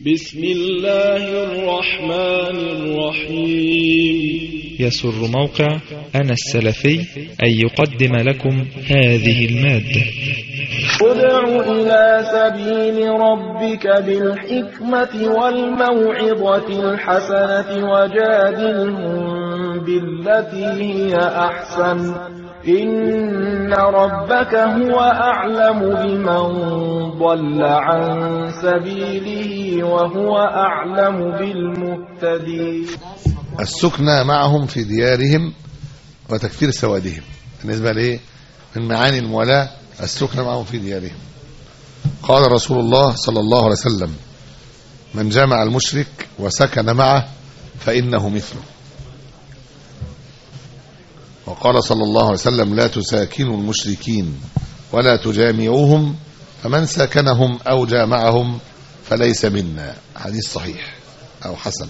بسم الله الرحمن الرحيم يسر موقع أنا السلفي أن يقدم لكم هذه المادة ادع إلى سبيل ربك بالحكمة والموعظة الحسنة وجادلهم بالتي هي أحسن إن ربك هو أعلم بمن ضل عن سبيله وهو أعلم بالمهتدين السكنى معهم في ديارهم وتكفير سوادهم بالنسبة لإيه من معاني المولاة السكنى معهم في ديارهم قال رسول الله صلى الله عليه وسلم من جمع المشرك وسكن معه فإنه مثله وقال صلى الله عليه وسلم لا تساكنوا المشركين ولا تجامعوهم فمن ساكنهم أو جامعهم فليس منا حديث صحيح أو حسن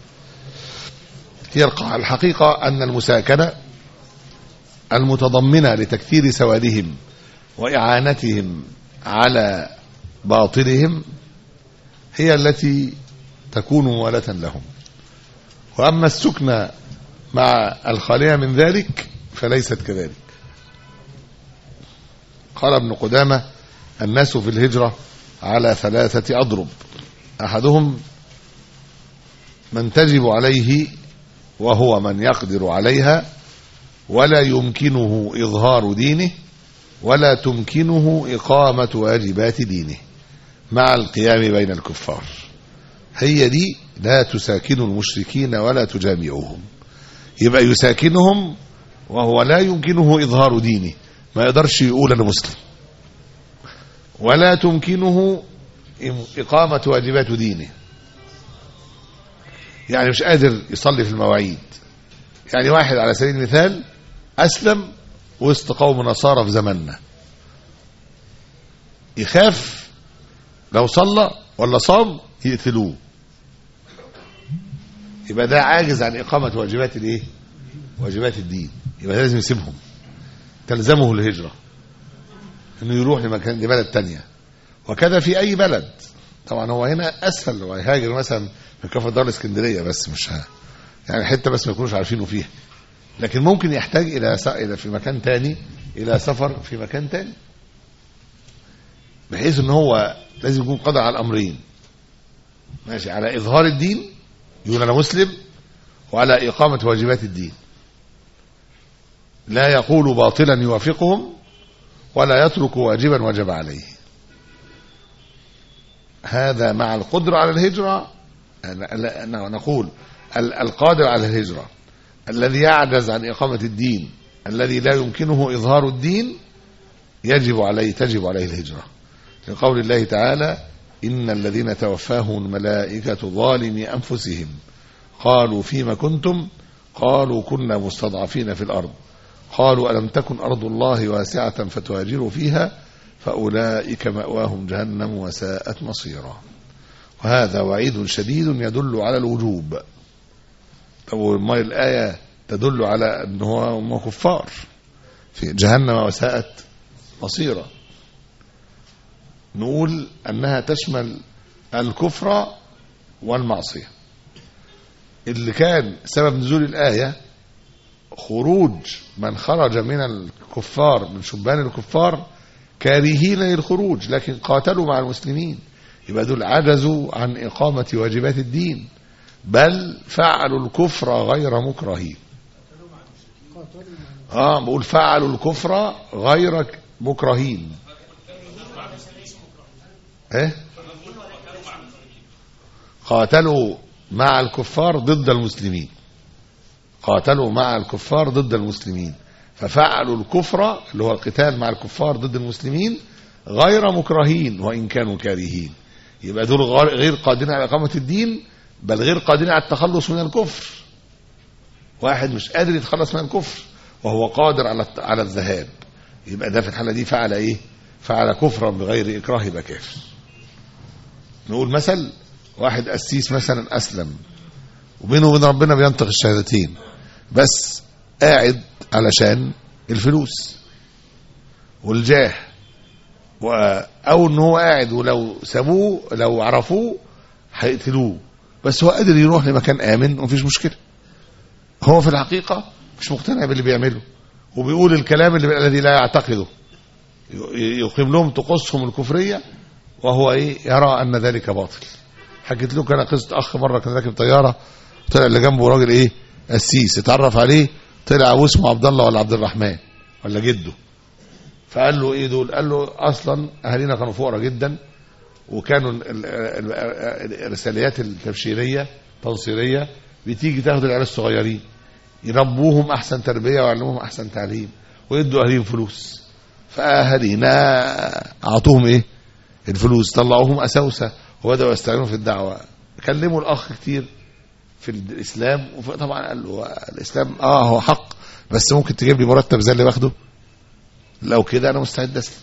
هي الحقيقة أن المساكنة المتضمنة لتكثير سوادهم وإعانتهم على باطلهم هي التي تكون مولاة لهم وأما السكنى مع الخالية من ذلك فليست كذلك قال ابن قدامة الناس في الهجرة على ثلاثة أضرب أحدهم من تجب عليه وهو من يقدر عليها ولا يمكنه إظهار دينه ولا تمكنه إقامة واجبات دينه مع القيام بين الكفار هي دي لا تساكن المشركين ولا تجامعوهم يبقى يساكنهم وهو لا يمكنه إظهار دينه ما يقدرش يقول أنا مسلم ولا تمكنه إقامة واجبات دينه يعني مش قادر يصلي في المواعيد يعني واحد على سبيل المثال أسلم وسط قوم نصارى في زماننا يخاف لو صلى ولا صام يقتلوه يبقى ده عاجز عن إقامة واجبات الايه واجبات الدين يبقى لازم يسيبهم تلزمه الهجرة انه يروح لمكان لبلد تانية وكذا في اي بلد طبعا هو هنا اسهل لو هيهاجر مثلا من كفر دار الاسكندريه بس مش ها يعني حته بس ما يكونوش عارفينه فيها لكن ممكن يحتاج الى س... الى في مكان تاني الى سفر في مكان تاني بحيث ان هو لازم يكون قادر على الامرين ماشي على اظهار الدين يقول انا مسلم وعلى اقامه واجبات الدين لا يقول باطلا يوافقهم ولا يترك واجبا وجب عليه هذا مع القدرة على الهجرة نقول القادر على الهجرة الذي يعجز عن إقامة الدين الذي لا يمكنه إظهار الدين يجب عليه تجب عليه الهجرة لقول الله تعالى إن الذين توفاهم الملائكة ظالمي أنفسهم قالوا فيما كنتم قالوا كنا مستضعفين في الأرض قالوا ألم تكن أرض الله واسعة فتهاجروا فيها فأولئك مأواهم جهنم وساءت مصيرا وهذا وعيد شديد يدل على الوجوب طب ما الآية تدل على أنه هم كفار في جهنم وساءت مصيرا نقول أنها تشمل الكفر والمعصية اللي كان سبب نزول الآية خروج من خرج من الكفار من شبان الكفار كارهين للخروج لكن قاتلوا مع المسلمين يبقى دول عجزوا عن إقامة واجبات الدين بل فعلوا الكفر غير مكرهين اه بقول فعلوا الكفر غير مكرهين ايه قاتلوا مع الكفار ضد المسلمين قاتلوا مع الكفار ضد المسلمين ففعلوا الكفر اللي هو القتال مع الكفار ضد المسلمين غير مكرهين وإن كانوا كارهين يبقى دول غير قادرين على إقامة الدين بل غير قادرين على التخلص من الكفر واحد مش قادر يتخلص من الكفر وهو قادر على على الذهاب يبقى ده في الحالة دي فعل ايه فعل كفرا بغير إكراه يبقى كافر نقول مثل واحد قسيس مثلا أسلم وبينه وبين ربنا بينطق الشهادتين بس قاعد علشان الفلوس والجاه او ان هو قاعد ولو سابوه لو عرفوه هيقتلوه بس هو قادر يروح لمكان امن ومفيش مشكله هو في الحقيقه مش مقتنع باللي بيعمله وبيقول الكلام اللي الذي لا يعتقده ي- يقيم لهم طقوسهم الكفريه وهو ايه يرى ان ذلك باطل حكيت لكم انا قصه اخ مره كان راكب طياره طلع اللي جنبه راجل ايه قسيس اتعرف عليه طلع ابوه اسمه عبد الله ولا عبد الرحمن ولا جده فقال له ايه دول قال له اصلا اهالينا كانوا فقراء جدا وكانوا ال- ال- ال- الرساليات التبشيريه تنصيريه بتيجي تاخد العيال الصغيرين يربوهم احسن تربيه ويعلموهم احسن تعليم ويدوا اهاليهم فلوس فاهالينا اعطوهم ايه الفلوس طلعوهم اساوسه وبداوا يستعينوا في الدعوه كلموا الاخ كتير في الاسلام وطبعا قال له الاسلام اه هو حق بس ممكن تجيب لي مرتب زي اللي باخده لو كده انا مستعد اسلم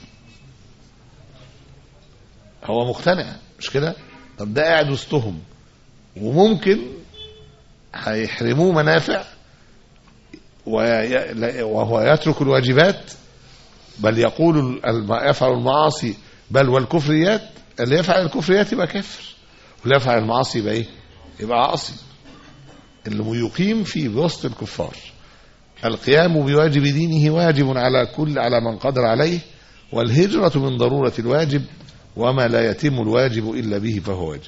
هو مقتنع مش كده طب ده قاعد وسطهم وممكن هيحرموه منافع وي- وهو يترك الواجبات بل يقول الم- يفعل المعاصي بل والكفريات اللي يفعل الكفريات يبقى كافر واللي يفعل المعاصي يبقى ايه يبقى عاصي اللي يقيم في وسط الكفار القيام بواجب دينه واجب على كل على من قدر عليه والهجرة من ضرورة الواجب وما لا يتم الواجب إلا به فهو واجب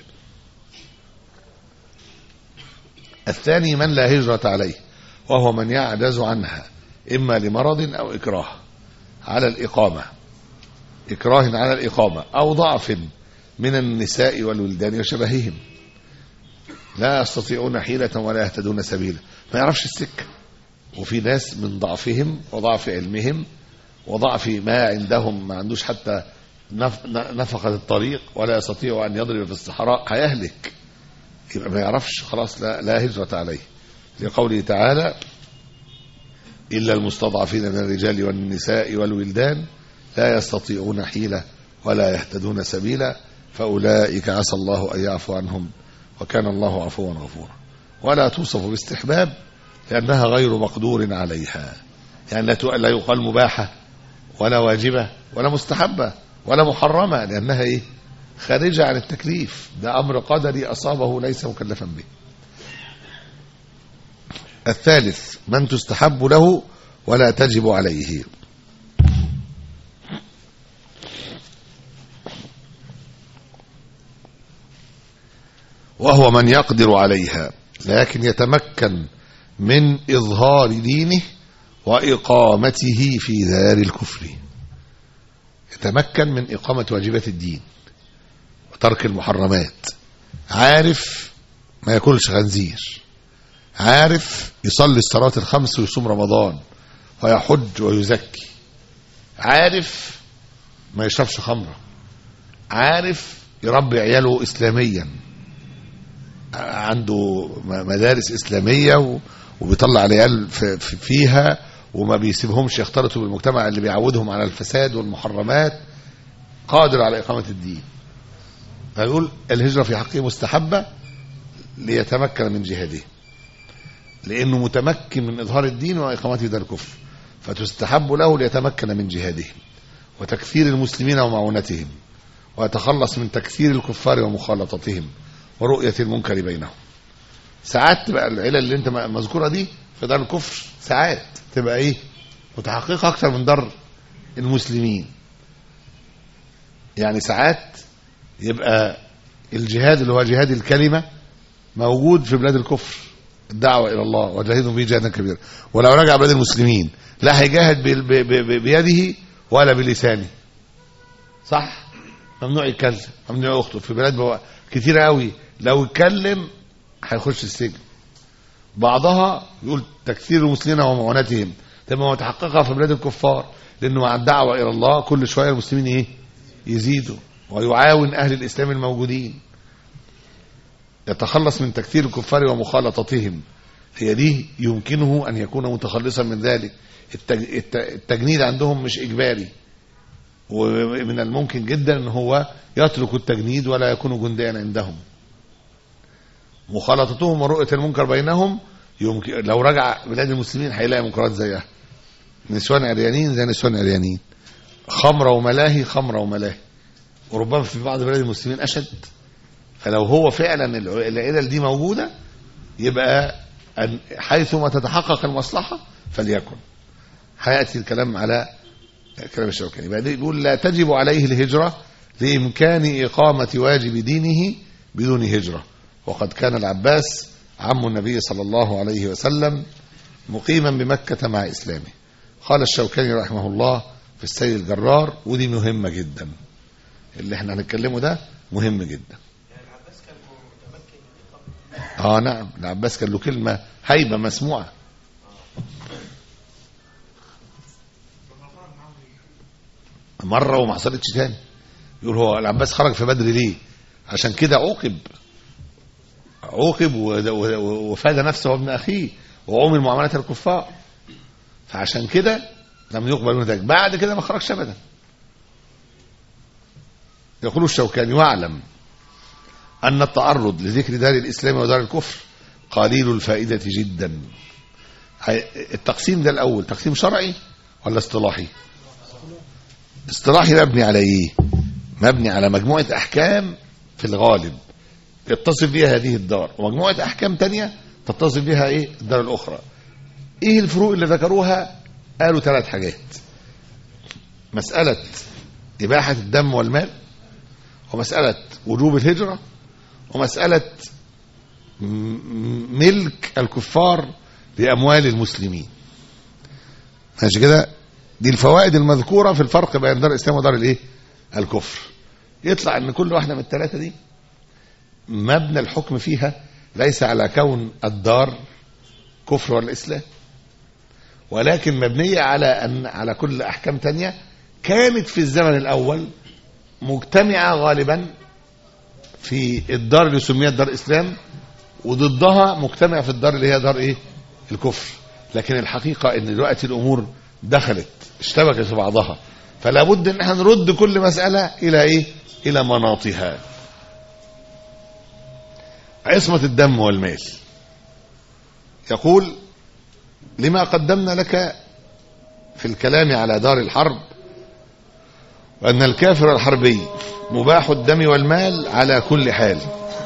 الثاني من لا هجرة عليه وهو من يعجز عنها إما لمرض أو إكراه على الإقامة إكراه على الإقامة أو ضعف من النساء والولدان وشبههم لا يستطيعون حيلة ولا يهتدون سبيلا ما يعرفش السكة وفي ناس من ضعفهم وضعف علمهم وضعف ما عندهم ما عندوش حتى نف- نفقة الطريق ولا يستطيع أن يضرب في الصحراء هيهلك يبقى ما يعرفش خلاص لا, لا هجرة عليه لقوله تعالى إلا المستضعفين من الرجال والنساء والولدان لا يستطيعون حيلة ولا يهتدون سبيلا فأولئك عسى الله أن يعفو عنهم وكان الله عفوا غفورا ولا توصف باستحباب لأنها غير مقدور عليها يعني لا تق- لا يقال مباحة ولا واجبة ولا مستحبة ولا محرمة لأنها إيه خارجة عن التكليف ده أمر قدري أصابه ليس مكلفا به الثالث من تستحب له ولا تجب عليه وهو من يقدر عليها لكن يتمكن من إظهار دينه وإقامته في دار الكفر يتمكن من إقامة واجبات الدين وترك المحرمات عارف ما ياكلش خنزير عارف يصلي الصلاة الخمس ويصوم رمضان ويحج ويزكي عارف ما يشربش خمرة عارف يربي عياله إسلاميا عنده م- مدارس إسلامية و- وبيطلع العيال في- في- فيها وما بيسيبهمش يختلطوا بالمجتمع اللي بيعودهم على الفساد والمحرمات قادر على إقامة الدين فيقول الهجرة في حقه مستحبة ليتمكن من جهاده لأنه متمكن من إظهار الدين وإقامته دار الكفر فتستحب له ليتمكن من جهادهم وتكثير المسلمين ومعونتهم ويتخلص من تكثير الكفار ومخالطتهم ورؤية المنكر بينهم ساعات تبقى العلل اللي انت مذكورة دي في دار الكفر ساعات تبقى ايه متحققة اكتر من دار المسلمين يعني ساعات يبقى الجهاد اللي هو جهاد الكلمة موجود في بلاد الكفر الدعوة إلى الله وجاهدوا به جهادا كبيرا ولو رجع بلاد المسلمين لا هيجاهد بال- ب- ب- ب- بيده ولا بلسانه صح ممنوع يتكلم ممنوع يخطب في بلاد بوا- كتيرة قوي لو اتكلم هيخش السجن بعضها يقول تكثير المسلمين ومعونتهم تبقى متحققة في بلاد الكفار لأنه مع الدعوة إلى الله كل شوية المسلمين إيه يزيدوا ويعاون أهل الإسلام الموجودين يتخلص من تكثير الكفار ومخالطتهم هي دي يمكنه أن يكون متخلصا من ذلك التج- الت- التجنيد عندهم مش إجباري ومن الممكن جدا أن هو يترك التجنيد ولا يكون جنديا عندهم مخالطتهم ورؤية المنكر بينهم يمكن لو رجع بلاد المسلمين هيلاقي منكرات زيها نسوان عريانين زي نسوان عريانين خمرة وملاهي خمرة وملاهي وربما في بعض بلاد المسلمين أشد فلو هو فعلا الع- العلل دي موجودة يبقى أن- حيثما تتحقق المصلحة فليكن هيأتي الكلام على كلام الشوكاني بعدين يقول لا تجب عليه الهجرة لإمكان إقامة واجب دينه بدون هجرة وقد كان العباس عم النبي صلى الله عليه وسلم مقيما بمكة مع إسلامه قال الشوكاني رحمه الله في السيد الجرار ودي مهمة جدا اللي احنا هنتكلمه ده مهم جدا اه نعم العباس كان له كلمة هيبة مسموعة مرة وما حصلتش تاني يقول هو العباس خرج في بدر ليه عشان كده عوقب عوقب و- و- وفاد نفسه وابن اخيه وعمل معاملة الكفار فعشان كده لم يقبل منه ذلك بعد كده ما خرجش ابدا يقول الشوكاني واعلم ان التعرض لذكر دار الاسلام ودار الكفر قليل الفائده جدا هي- التقسيم ده الاول تقسيم شرعي ولا اصطلاحي اصطلاحي مبني على ايه مبني على مجموعه احكام في الغالب يتصف بها هذه الدار ومجموعه احكام تانية تتصف بها ايه الدار الاخرى ايه الفروق اللي ذكروها قالوا ثلاث حاجات مسألة إباحة الدم والمال ومسألة وجوب الهجرة ومسألة م- ملك الكفار لأموال المسلمين ماشي كده دي الفوائد المذكورة في الفرق بين دار الإسلام ودار الإيه الكفر يطلع أن كل واحدة من الثلاثة دي مبنى الحكم فيها ليس على كون الدار كفر ولا إسلام ولكن مبنية على أن على كل أحكام تانية كانت في الزمن الأول مجتمعة غالبا في الدار اللي سميت دار إسلام وضدها مجتمع في الدار اللي هي دار إيه الكفر لكن الحقيقة أن دلوقتي الأمور دخلت اشتبكت في بعضها فلا بد ان احنا نرد كل مسألة إلى إيه إلى مناطها عصمة الدم والمال يقول لما قدمنا لك في الكلام على دار الحرب وأن الكافر الحربي مباح الدم والمال على كل حال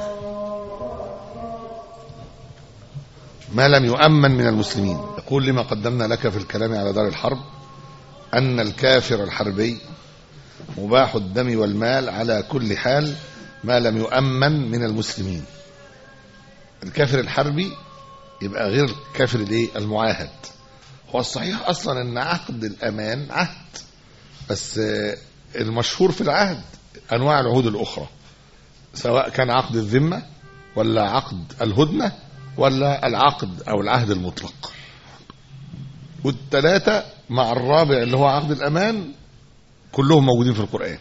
ما لم يؤمن من المسلمين يقول لما قدمنا لك في الكلام على دار الحرب أن الكافر الحربي مباح الدم والمال على كل حال ما لم يؤمن من المسلمين الكافر الحربي يبقى غير كافر الايه المعاهد هو الصحيح اصلا ان عقد الامان عهد بس آه، المشهور في العهد انواع العهود الاخرى سواء كان عقد الذمه ولا عقد الهدنه ولا العقد او العهد المطلق والثلاثه مع الرابع اللي هو عقد الامان كلهم موجودين في القران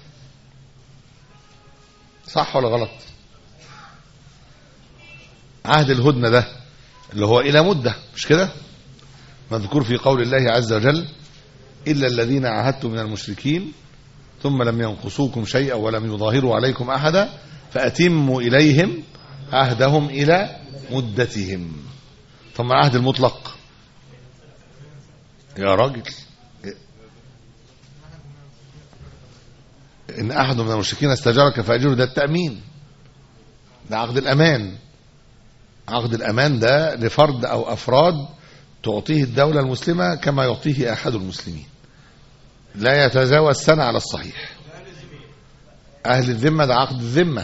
صح ولا غلط عهد الهدنه ده اللي هو إلى مدة مش كده مذكور في قول الله عز وجل إلا الذين عاهدتم من المشركين ثم لم ينقصوكم شيئا ولم يظاهروا عليكم أحدا فأتموا إليهم عهدهم إلى مدتهم ثم العهد المطلق يا راجل إن أحد من المشركين استجارك فأجره ده التأمين ده عقد الأمان عقد الأمان ده لفرد أو أفراد تعطيه الدولة المسلمة كما يعطيه أحد المسلمين لا يتجاوز سنة على الصحيح أهل الذمة ده عقد الذمة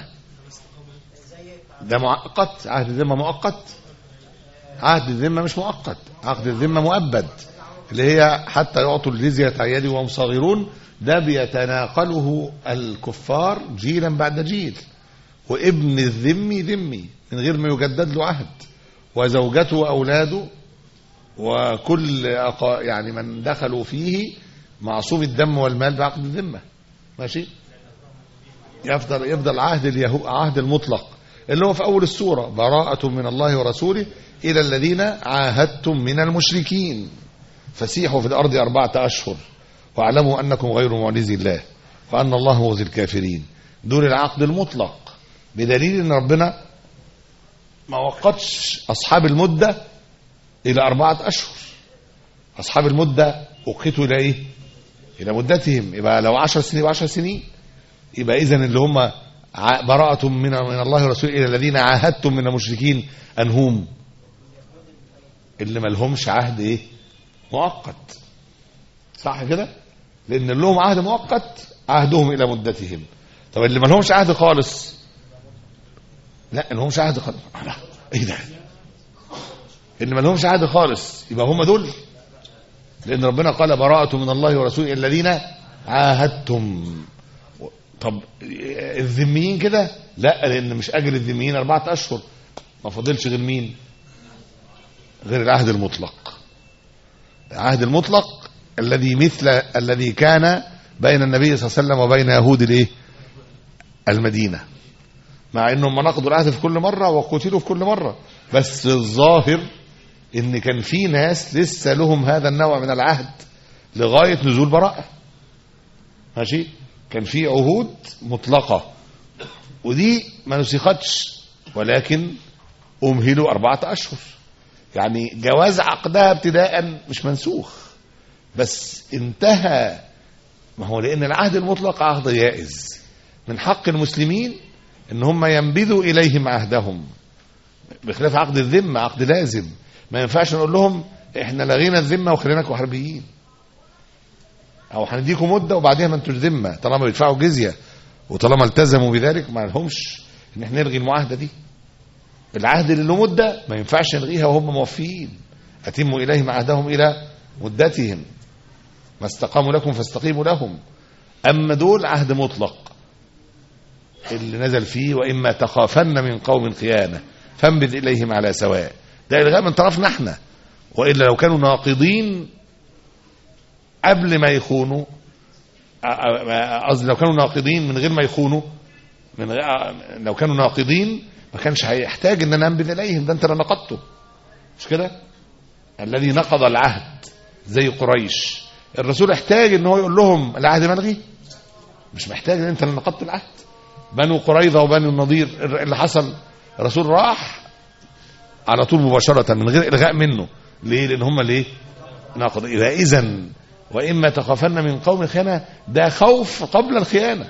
ده مؤقت عهد الذمة مؤقت عهد الذمة مش مؤقت عقد الذمة مؤبد اللي هي حتى يعطوا الجزية عن يد وهم صاغرون ده بيتناقله الكفار جيلا بعد جيل وابن الذمي ذمي من غير ما يجدد له عهد وزوجته وأولاده وكل أقا- يعني من دخلوا فيه معصوم الدم والمال بعقد الذمة ماشي يفضل يفضل عهد اليهو عهد المطلق اللي هو في أول السورة براءة من الله ورسوله إلى الذين عاهدتم من المشركين فسيحوا في الأرض أربعة أشهر واعلموا أنكم غير معجزي الله وأن الله مغزي الكافرين دول العقد المطلق بدليل أن ربنا ما وقتش أصحاب المدة إلى أربعة أشهر أصحاب المدة وقتوا إلى إيه إلى مدتهم يبقى لو عشر سنين يبقى عشر سنين يبقى إذن اللي هم ع- براءة من من الله ورسوله إلى الذين عاهدتم من المشركين أنهم اللي ما لهمش عهد إيه مؤقت صح كده لأن اللي لهم عهد مؤقت عهدهم إلى مدتهم طب اللي ما لهمش عهد خالص لا ما لهمش عهد خالص لا ايه ده اللي ما لهمش عهد خالص يبقى هم دول لان ربنا قال براءة من الله ورسوله إلى الذين عاهدتم طب الذميين كده لا لان مش اجل الذميين اربعة اشهر ما فاضلش غير مين غير العهد المطلق العهد المطلق الذي مثل الذي كان بين النبي صلى الله عليه وسلم وبين يهود الايه المدينه مع انهم ما نقضوا العهد في كل مره وقتلوا في كل مره بس الظاهر ان كان في ناس لسه لهم هذا النوع من العهد لغايه نزول براءه ماشي كان في عهود مطلقه ودي ما نسختش ولكن امهلوا اربعه اشهر يعني جواز عقدها ابتداء مش منسوخ بس انتهى ما هو لان العهد المطلق عهد جائز من حق المسلمين ان هم ينبذوا اليهم عهدهم بخلاف عقد الذمه عقد لازم ما ينفعش نقول لهم احنا لغينا الذمه وخليناكم حربيين او هنديكم مده وبعديها ما انتوش ذمه طالما بيدفعوا جزيه وطالما التزموا بذلك ما لهمش ان احنا نلغي المعاهده دي العهد اللي له مده ما ينفعش نلغيها وهم موفيين اتموا اليهم عهدهم الى مدتهم ما استقاموا لكم فاستقيموا لهم اما دول عهد مطلق اللي نزل فيه واما تخافن من قوم خيانه فانبذ اليهم على سواء ده الغاء من طرفنا احنا والا لو كانوا ناقضين قبل ما يخونوا قصدي لو كانوا ناقضين من غير ما يخونوا من غير لو كانوا ناقضين ما كانش هيحتاج ان انا انبذ اليهم ده انت اللي نقضته مش كده الذي نقض العهد زي قريش الرسول احتاج ان هو يقول لهم العهد ملغي مش محتاج ان انت اللي نقضت العهد بنو قريظه وبنو النضير اللي حصل الرسول راح على طول مباشره من غير الغاء منه ليه لان هم ليه ناقض اذا اذا واما تخافن من قوم خيانه ده خوف قبل الخيانه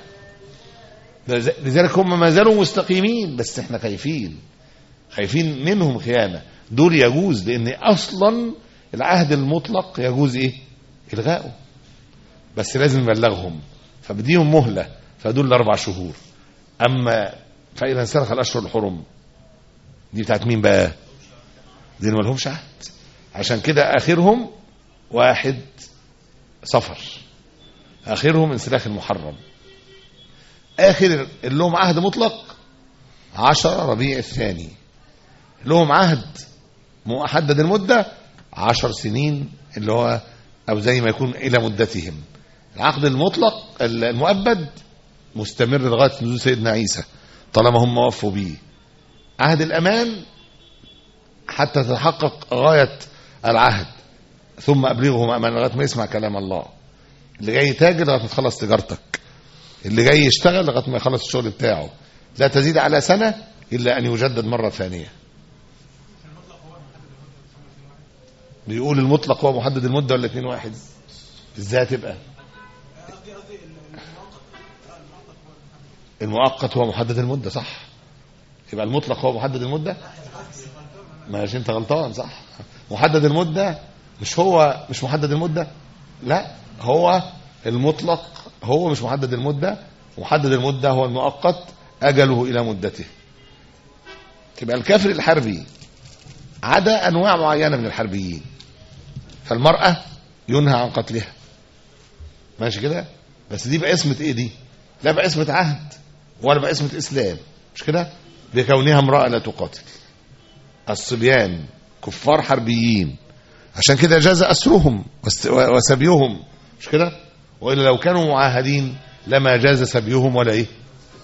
لذلك هم ما زالوا مستقيمين بس احنا خايفين خايفين منهم خيانه دول يجوز لان اصلا العهد المطلق يجوز ايه الغائه بس لازم نبلغهم فبديهم مهله فدول اربع شهور اما فاذا انسلخ الاشهر الحرم دي بتاعت مين بقى دي ما لهمش عهد عشان كده اخرهم واحد صفر اخرهم انسلاخ المحرم اخر اللي لهم عهد مطلق عشر ربيع الثاني لهم عهد محدد المدة عشر سنين اللي هو او زي ما يكون الى مدتهم العقد المطلق المؤبد مستمر لغايه نزول سيدنا عيسى طالما هم وفوا به عهد الامان حتى تتحقق غايه العهد ثم ابلغهم امان لغايه ما يسمع كلام الله اللي جاي تاجر لغايه ما تخلص تجارتك اللي جاي يشتغل لغايه ما يخلص الشغل بتاعه لا تزيد على سنه الا ان يجدد مره ثانيه بيقول المطلق هو محدد المده ولا اتنين واحد ازاي تبقى المؤقت هو محدد المده صح يبقى المطلق هو محدد المده ماشي انت غلطان صح محدد المده مش هو مش محدد المده لا هو المطلق هو مش محدد المده محدد المده هو المؤقت اجله الى مدته يبقى الكافر الحربي عدا انواع معينه من الحربيين فالمراه ينهى عن قتلها ماشي كده بس دي بقسمه ايه دي لا بقسمه عهد ولا بقسمه اسلام مش كده بكونها امراه لا تقاتل الصبيان كفار حربيين عشان كده جاز اسرهم وسبيهم مش كده والا لو كانوا معاهدين لما جاز سبيهم ولا ايه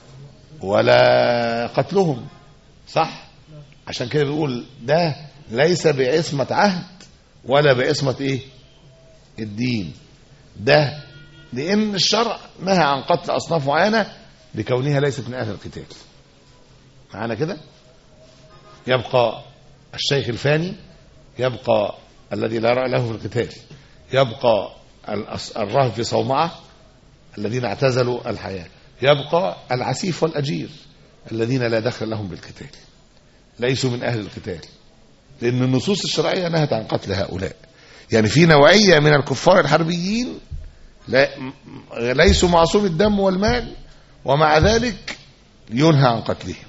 ولا قتلهم صح عشان كده بيقول ده ليس بعصمة عهد ولا بعصمة ايه الدين ده لان الشرع نهى عن قتل اصناف معينة لكونها ليست من اهل القتال معانا كده يبقى الشيخ الفاني يبقى الذي لا رأي له في القتال يبقى الراهب في صومعة الذين اعتزلوا الحياة يبقى العسيف والأجير الذين لا دخل لهم بالقتال ليسوا من أهل القتال لأن النصوص الشرعية نهت عن قتل هؤلاء يعني في نوعية من الكفار الحربيين لا ليسوا معصوم الدم والمال ومع ذلك ينهى عن قتلهم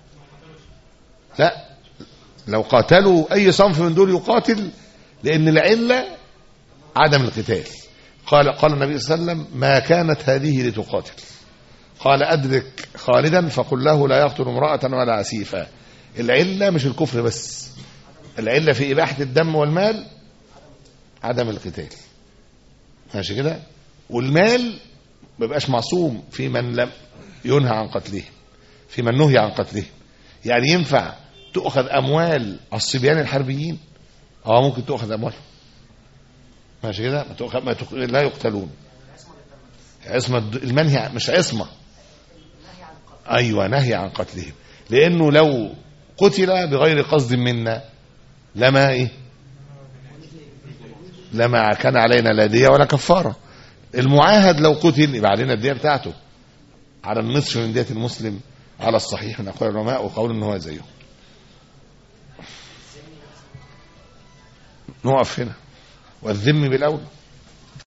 لا لو قاتلوا أي صنف من دول يقاتل لأن العلة عدم القتال قال قال النبي صلى الله عليه وسلم ما كانت هذه لتقاتل قال أدرك خالدا فقل له لا يقتل امرأة ولا عسيفا العلة مش الكفر بس العلة في إباحة الدم والمال عدم القتال ماشي كده والمال ما بيبقاش معصوم في من لم ينهى عن قتله في من نهي عن قتله يعني ينفع تؤخذ أموال الصبيان الحربيين اه ممكن تؤخذ أموالهم ماشي كده ما تؤخذ ما تؤخذ لا يقتلون عصمة المنهي مش عصمة أيوة نهي عن قتلهم لأنه لو قتل بغير قصد منا لما إيه لما كان علينا لا دية ولا كفارة المعاهد لو قتل يبقى علينا الدية بتاعته على النصف من دية المسلم على الصحيح من أقوال العلماء وقول إن هو زيه نقف هنا والذم بالأولى